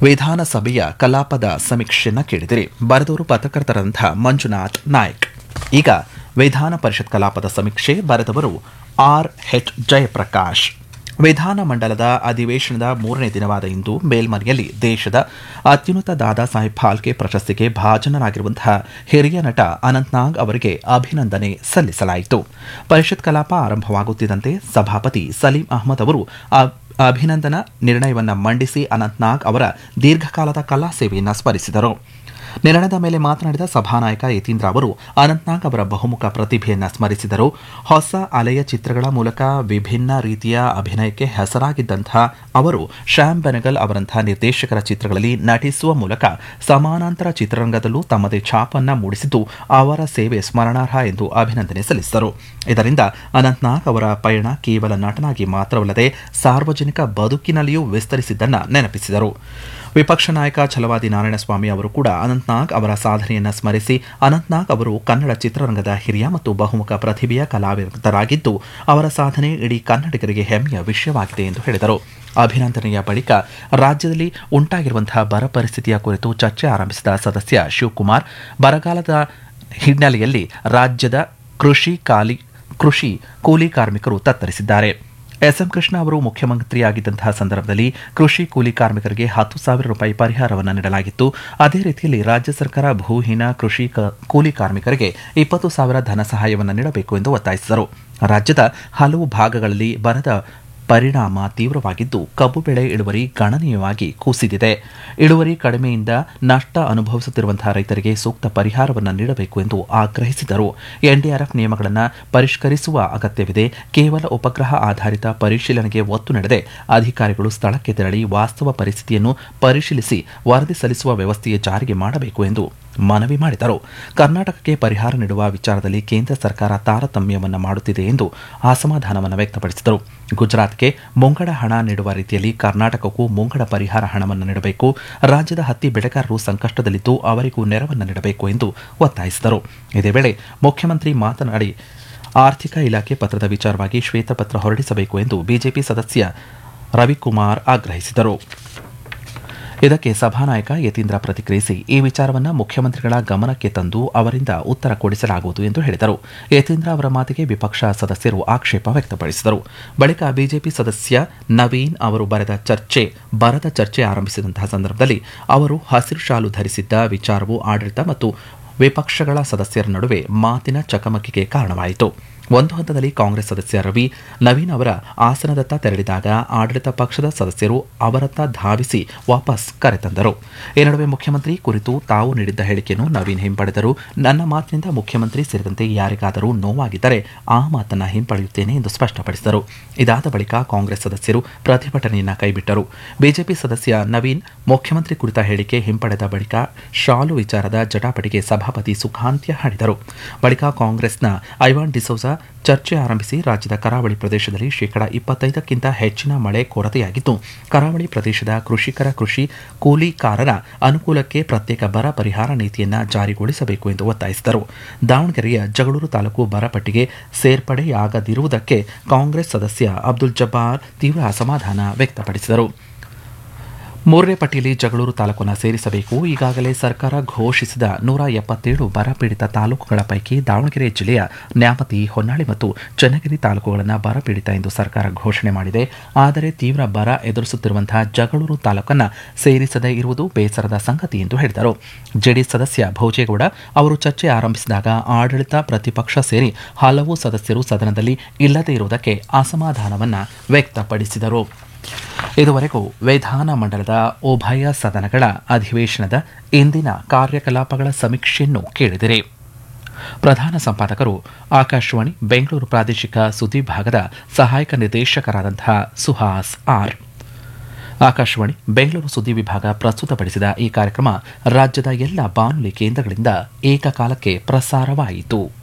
ವಿಧಾನಸಭೆಯ ಕಲಾಪದ ಸಮೀಕ್ಷೆಯನ್ನ ಕೇಳಿದಿರಿ ಬರೆದವರು ಪತ್ರಕರ್ತರಂಥ ಮಂಜುನಾಥ್ ನಾಯ್ಕ್ ಈಗ ವಿಧಾನ ಪರಿಷತ್ ಕಲಾಪದ ಸಮೀಕ್ಷೆ ಬರೆದವರು ಆರ್ ಎಚ್ ಜಯಪ್ರಕಾಶ್ ವಿಧಾನಮಂಡಲದ ಅಧಿವೇಶನದ ಮೂರನೇ ದಿನವಾದ ಇಂದು ಮೇಲ್ಮನೆಯಲ್ಲಿ ದೇಶದ ಅತ್ಯುನ್ನತ ದಾದಾ ಸಾಹೇಬ್ ಫಾಲ್ಕೆ ಪ್ರಶಸ್ತಿಗೆ ಭಾಜನರಾಗಿರುವಂತಹ ಹಿರಿಯ ನಟ ಅನಂತ್ನಾಗ್ ಅವರಿಗೆ ಅಭಿನಂದನೆ ಸಲ್ಲಿಸಲಾಯಿತು ಪರಿಷತ್ ಕಲಾಪ ಆರಂಭವಾಗುತ್ತಿದ್ದಂತೆ ಸಭಾಪತಿ ಸಲೀಂ ಅಹಮದ್ ಅವರು ಅ- ಅಭಿನಂದನಾ ನಿರ್ಣಯವನ್ನ ಮಂಡಿಸಿ ಅನಂತ್ನಾಗ್ ಅವರ ದೀರ್ಘಕಾಲದ ಕಲಾ ಸೇವೆಯನ್ನು ಸ್ಮರಿಸಿದರು ನಿರ್ಣಯದ ಮೇಲೆ ಮಾತನಾಡಿದ ಸಭಾನಾಯಕ ಯತೀಂದ್ರ ಅವರು ಅನಂತ್ನಾಗ್ ಅವರ ಬಹುಮುಖ ಪ್ರತಿಭೆಯನ್ನ ಸ್ಮರಿಸಿದರು ಹೊಸ ಅಲೆಯ ಚಿತ್ರಗಳ ಮೂಲಕ ವಿಭಿನ್ನ ರೀತಿಯ ಅಭಿನಯಕ್ಕೆ ಹೆಸರಾಗಿದ್ದಂತಹ ಅವರು ಶ್ಯಾಮ್ ಬೆನಗಲ್ ಅವರಂತಹ ನಿರ್ದೇಶಕರ ಚಿತ್ರಗಳಲ್ಲಿ ನಟಿಸುವ ಮೂಲಕ ಸಮಾನಾಂತರ ಚಿತ್ರರಂಗದಲ್ಲೂ ತಮ್ಮದೇ ಛಾಪನ್ನ ಮೂಡಿಸಿದ್ದು ಅವರ ಸೇವೆ ಸ್ಮರಣಾರ್ಹ ಎಂದು ಅಭಿನಂದನೆ ಸಲ್ಲಿಸಿದರು ಇದರಿಂದ ಅನಂತ್ನಾಗ್ ಅವರ ಪಯಣ ಕೇವಲ ನಟನಾಗಿ ಮಾತ್ರವಲ್ಲದೆ ಸಾರ್ವಜನಿಕ ಬದುಕಿನಲ್ಲಿಯೂ ವಿಸ್ತರಿಸಿದ್ದನ್ನ ನೆನಪಿಸಿದರು ವಿಪಕ್ಷ ನಾಯಕ ಛಲವಾದಿ ನಾರಾಯಣಸ್ವಾಮಿ ಅವರು ಕೂಡ ಅನಂತ್ನಾಗ್ ಅವರ ಸಾಧನೆಯನ್ನ ಸ್ಮರಿಸಿ ಅನಂತ್ನಾಗ್ ಅವರು ಕನ್ನಡ ಚಿತ್ರರಂಗದ ಹಿರಿಯ ಮತ್ತು ಬಹುಮುಖ ಪ್ರತಿಭೆಯ ಕಲಾವಿದರಾಗಿದ್ದು ಅವರ ಸಾಧನೆ ಇಡೀ ಕನ್ನಡಿಗರಿಗೆ ಹೆಮ್ಮೆಯ ವಿಷಯವಾಗಿದೆ ಎಂದು ಹೇಳಿದರು ಅಭಿನಂದನೆಯ ಬಳಿಕ ರಾಜ್ಯದಲ್ಲಿ ಉಂಟಾಗಿರುವಂತಹ ಬರ ಪರಿಸ್ಥಿತಿಯ ಕುರಿತು ಚರ್ಚೆ ಆರಂಭಿಸಿದ ಸದಸ್ಯ ಶಿವಕುಮಾರ್ ಬರಗಾಲದ ಹಿನ್ನೆಲೆಯಲ್ಲಿ ರಾಜ್ಯದ ಕೃಷಿ ಕಾಲಿ ಕೃಷಿ ಕೂಲಿ ಕಾರ್ಮಿಕರು ತತ್ತರಿಸಿದ್ದಾರೆ ಎಸ್ಎಂ ಕೃಷ್ಣ ಅವರು ಮುಖ್ಯಮಂತ್ರಿಯಾಗಿದ್ದಂತಹ ಸಂದರ್ಭದಲ್ಲಿ ಕೃಷಿ ಕೂಲಿ ಕಾರ್ಮಿಕರಿಗೆ ಹತ್ತು ಸಾವಿರ ರೂಪಾಯಿ ಪರಿಹಾರವನ್ನು ನೀಡಲಾಗಿತ್ತು ಅದೇ ರೀತಿಯಲ್ಲಿ ರಾಜ್ಯ ಸರ್ಕಾರ ಭೂಹೀನ ಕೃಷಿ ಕ- ಕೂಲಿ ಕಾರ್ಮಿಕರಿಗೆ ಇಪ್ಪತ್ತು ಸಾವಿರ ಧನ ಸಹಾಯವನ್ನು ನೀಡಬೇಕು ಎಂದು ಒತ್ತಾಯಿಸಿದರು ರಾಜ್ಯದ ಹಲವು ಭಾಗಗಳಲ್ಲಿ ಬರದ ಪರಿಣಾಮ ತೀವ್ರವಾಗಿದ್ದು ಕಬ್ಬು ಬೆಳೆ ಇಳುವರಿ ಗಣನೀಯವಾಗಿ ಕುಸಿದಿದೆ ಇಳುವರಿ ಕಡಿಮೆಯಿಂದ ನಷ್ಟ ಅನುಭವಿಸುತ್ತಿರುವಂತಹ ರೈತರಿಗೆ ಸೂಕ್ತ ಪರಿಹಾರವನ್ನು ನೀಡಬೇಕು ಎಂದು ಆಗ್ರಹಿಸಿದರು ಎನ್ಡಿಆರ್ಎಫ್ ನಿಯಮಗಳನ್ನು ಪರಿಷ್ಕರಿಸುವ ಅಗತ್ಯವಿದೆ ಕೇವಲ ಉಪಗ್ರಹ ಆಧಾರಿತ ಪರಿಶೀಲನೆಗೆ ಒತ್ತು ನೀಡದೆ ಅಧಿಕಾರಿಗಳು ಸ್ಥಳಕ್ಕೆ ತೆರಳಿ ವಾಸ್ತವ ಪರಿಸ್ಥಿತಿಯನ್ನು ಪರಿಶೀಲಿಸಿ ವರದಿ ಸಲ್ಲಿಸುವ ವ್ಯವಸ್ಥೆಯ ಜಾರಿಗೆ ಮಾಡಬೇಕು ಎಂದು ಮನವಿ ಮಾಡಿದರು ಕರ್ನಾಟಕಕ್ಕೆ ಪರಿಹಾರ ನೀಡುವ ವಿಚಾರದಲ್ಲಿ ಕೇಂದ್ರ ಸರ್ಕಾರ ತಾರತಮ್ಯವನ್ನು ಮಾಡುತ್ತಿದೆ ಎಂದು ಅಸಮಾಧಾನವನ್ನು ವ್ಯಕ್ತಪಡಿಸಿದರು ಗುಜರಾತ್ಗೆ ಮುಂಗಡ ಹಣ ನೀಡುವ ರೀತಿಯಲ್ಲಿ ಕರ್ನಾಟಕಕ್ಕೂ ಮುಂಗಡ ಪರಿಹಾರ ಹಣವನ್ನು ನೀಡಬೇಕು ರಾಜ್ಯದ ಹತ್ತಿ ಬೆಳೆಗಾರರು ಸಂಕಷ್ಟದಲ್ಲಿದ್ದು ಅವರಿಗೂ ನೆರವನ್ನು ನೀಡಬೇಕು ಎಂದು ಒತ್ತಾಯಿಸಿದರು ಇದೇ ವೇಳೆ ಮುಖ್ಯಮಂತ್ರಿ ಮಾತನಾಡಿ ಆರ್ಥಿಕ ಇಲಾಖೆ ಪತ್ರದ ವಿಚಾರವಾಗಿ ಶ್ವೇತಪತ್ರ ಹೊರಡಿಸಬೇಕು ಎಂದು ಬಿಜೆಪಿ ಸದಸ್ಯ ರವಿಕುಮಾರ್ ಆಗ್ರಹಿಸಿದರು ಇದಕ್ಕೆ ಸಭಾನಾಯಕ ಯತೀಂದ್ರ ಪ್ರತಿಕ್ರಿಯಿಸಿ ಈ ವಿಚಾರವನ್ನ ಮುಖ್ಯಮಂತ್ರಿಗಳ ಗಮನಕ್ಕೆ ತಂದು ಅವರಿಂದ ಉತ್ತರ ಕೊಡಿಸಲಾಗುವುದು ಎಂದು ಹೇಳಿದರು ಯತೀಂದ್ರ ಅವರ ಮಾತಿಗೆ ವಿಪಕ್ಷ ಸದಸ್ಯರು ಆಕ್ಷೇಪ ವ್ಯಕ್ತಪಡಿಸಿದರು ಬಳಿಕ ಬಿಜೆಪಿ ಸದಸ್ಯ ನವೀನ್ ಅವರು ಬರೆದ ಚರ್ಚೆ ಬರದ ಚರ್ಚೆ ಆರಂಭಿಸಿದಂತಹ ಸಂದರ್ಭದಲ್ಲಿ ಅವರು ಹಸಿರು ಶಾಲು ಧರಿಸಿದ್ದ ವಿಚಾರವು ಆಡಳಿತ ಮತ್ತು ವಿಪಕ್ಷಗಳ ಸದಸ್ಯರ ನಡುವೆ ಮಾತಿನ ಚಕಮಕಿಗೆ ಕಾರಣವಾಯಿತು ಒಂದು ಹಂತದಲ್ಲಿ ಕಾಂಗ್ರೆಸ್ ಸದಸ್ಯ ರವಿ ನವೀನ್ ಅವರ ಆಸನದತ್ತ ತೆರಳಿದಾಗ ಆಡಳಿತ ಪಕ್ಷದ ಸದಸ್ಯರು ಅವರತ್ತ ಧಾವಿಸಿ ವಾಪಸ್ ಕರೆತಂದರು ಈ ನಡುವೆ ಮುಖ್ಯಮಂತ್ರಿ ಕುರಿತು ತಾವು ನೀಡಿದ್ದ ಹೇಳಿಕೆಯನ್ನು ನವೀನ್ ಹಿಂಪಡೆದರು ನನ್ನ ಮಾತಿನಿಂದ ಮುಖ್ಯಮಂತ್ರಿ ಸೇರಿದಂತೆ ಯಾರಿಗಾದರೂ ನೋವಾಗಿದ್ದರೆ ಆ ಮಾತನ್ನ ಹಿಂಪಡೆಯುತ್ತೇನೆ ಎಂದು ಸ್ಪಷ್ಟಪಡಿಸಿದರು ಇದಾದ ಬಳಿಕ ಕಾಂಗ್ರೆಸ್ ಸದಸ್ಯರು ಪ್ರತಿಭಟನೆಯನ್ನ ಕೈಬಿಟ್ಟರು ಬಿಜೆಪಿ ಸದಸ್ಯ ನವೀನ್ ಮುಖ್ಯಮಂತ್ರಿ ಕುರಿತ ಹೇಳಿಕೆ ಹಿಂಪಡೆದ ಬಳಿಕ ಶಾಲು ವಿಚಾರದ ಜಟಾಪಟಿಗೆ ಸಭಾಪತಿ ಸುಖಾಂತ್ಯ ಹಾಡಿದರು ಬಳಿಕ ಕಾಂಗ್ರೆಸ್ನ ಐವಾನ್ ಡಿಸೋಜಾ ಚರ್ಚೆ ಆರಂಭಿಸಿ ರಾಜ್ಯದ ಕರಾವಳಿ ಪ್ರದೇಶದಲ್ಲಿ ಶೇಕಡಾ ಇಪ್ಪತ್ತೈದಕ್ಕಿಂತ ಹೆಚ್ಚಿನ ಮಳೆ ಕೊರತೆಯಾಗಿದ್ದು ಕರಾವಳಿ ಪ್ರದೇಶದ ಕೃಷಿಕರ ಕೃಷಿ ಕೂಲಿಕಾರರ ಅನುಕೂಲಕ್ಕೆ ಪ್ರತ್ಯೇಕ ಬರ ಪರಿಹಾರ ನೀತಿಯನ್ನ ಜಾರಿಗೊಳಿಸಬೇಕು ಎಂದು ಒತ್ತಾಯಿಸಿದರು ದಾವಣಗೆರೆಯ ಜಗಳೂರು ತಾಲೂಕು ಬರ ಪಟ್ಟಿಗೆ ಸೇರ್ಪಡೆಯಾಗದಿರುವುದಕ್ಕೆ ಕಾಂಗ್ರೆಸ್ ಸದಸ್ಯ ಅಬ್ದುಲ್ ಜಬ್ಬಾರ್ ತೀವ್ರ ಅಸಮಾಧಾನ ವ್ಯಕ್ತಪಡಿಸಿದರು ಮೂರನೇ ಪಟ್ಟಿಯಲ್ಲಿ ಜಗಳೂರು ತಾಲೂಕನ್ನು ಸೇರಿಸಬೇಕು ಈಗಾಗಲೇ ಸರ್ಕಾರ ಘೋಷಿಸಿದ ನೂರ ಎಪ್ಪತ್ತೇಳು ಬರಪೀಡಿತ ತಾಲೂಕುಗಳ ಪೈಕಿ ದಾವಣಗೆರೆ ಜಿಲ್ಲೆಯ ನ್ಯಾಮತಿ ಹೊನ್ನಾಳಿ ಮತ್ತು ಚನ್ನಗಿರಿ ತಾಲೂಕುಗಳನ್ನು ಬರಪೀಡಿತ ಎಂದು ಸರ್ಕಾರ ಘೋಷಣೆ ಮಾಡಿದೆ ಆದರೆ ತೀವ್ರ ಬರ ಎದುರಿಸುತ್ತಿರುವಂತಹ ಜಗಳೂರು ತಾಲೂಕನ್ನು ಸೇರಿಸದೇ ಇರುವುದು ಬೇಸರದ ಸಂಗತಿ ಎಂದು ಹೇಳಿದರು ಜೆಡಿಎಸ್ ಸದಸ್ಯ ಭೋಜೇಗೌಡ ಅವರು ಚರ್ಚೆ ಆರಂಭಿಸಿದಾಗ ಆಡಳಿತ ಪ್ರತಿಪಕ್ಷ ಸೇರಿ ಹಲವು ಸದಸ್ಯರು ಸದನದಲ್ಲಿ ಇಲ್ಲದೇ ಇರುವುದಕ್ಕೆ ಅಸಮಾಧಾನವನ್ನು ವ್ಯಕ್ತಪಡಿಸಿದರು ಇದುವರೆಗೂ ವಿಧಾನಮಂಡಲದ ಉಭಯ ಸದನಗಳ ಅಧಿವೇಶನದ ಇಂದಿನ ಕಾರ್ಯಕಲಾಪಗಳ ಸಮೀಕ್ಷೆಯನ್ನು ಕೇಳಿದಿರಿ ಪ್ರಧಾನ ಸಂಪಾದಕರು ಆಕಾಶವಾಣಿ ಬೆಂಗಳೂರು ಪ್ರಾದೇಶಿಕ ಸುದ್ದಿ ವಿಭಾಗದ ಸಹಾಯಕ ನಿರ್ದೇಶಕರಾದಂತಹ ಸುಹಾಸ್ ಆರ್ ಆಕಾಶವಾಣಿ ಬೆಂಗಳೂರು ಸುದ್ದಿ ವಿಭಾಗ ಪ್ರಸ್ತುತಪಡಿಸಿದ ಈ ಕಾರ್ಯಕ್ರಮ ರಾಜ್ಯದ ಎಲ್ಲ ಬಾನುಲಿ ಕೇಂದ್ರಗಳಿಂದ ಏಕಕಾಲಕ್ಕೆ ಪ್ರಸಾರವಾಯಿತು